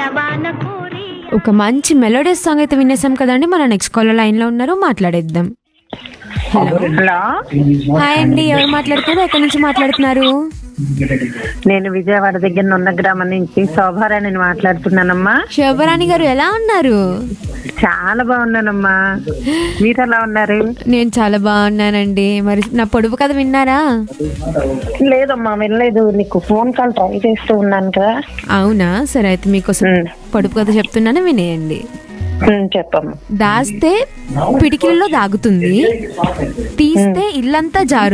ఒక మంచి melodious song అయితే వినేసాం కదండి మన నెక్స్ట్ కాలర్ లైన్ లో ఉన్నారు మాట్లాడేద్దాం హలో హలో హాయ్ అండి ఎవరు మాట్లాడుతున్నారు ఎక్కడి నుంచి మాట్లాడుతున్నారు నేను విజయవాడ దగ్గర నున్న గ్రామం నుంచి శోభారాణిని మాట్లాడుతున్నానమ్మా శోభరాణి గారు ఎలా ఉన్నారు చాలా బాగున్నానమ్మా మీరు ఎలా ఉన్నారు నేను చాలా బాగున్నానండి మరి నా పొడుపు కథ విన్నారా లేదమ్మా వెళ్ళలేదు నీకు ఫోన్ కాల్ ట్రై చేస్తూ ఉన్నాను కదా అవునా సరే అయితే మీకోసం ఉమ్. పొడుపు కథ చెప్తున్నాను వినేయండి ఉమ్, చెప్పమ్మా దాస్తే పిడికిలలో దాగుతుంది తీస్తే ఇల్లంతా జారు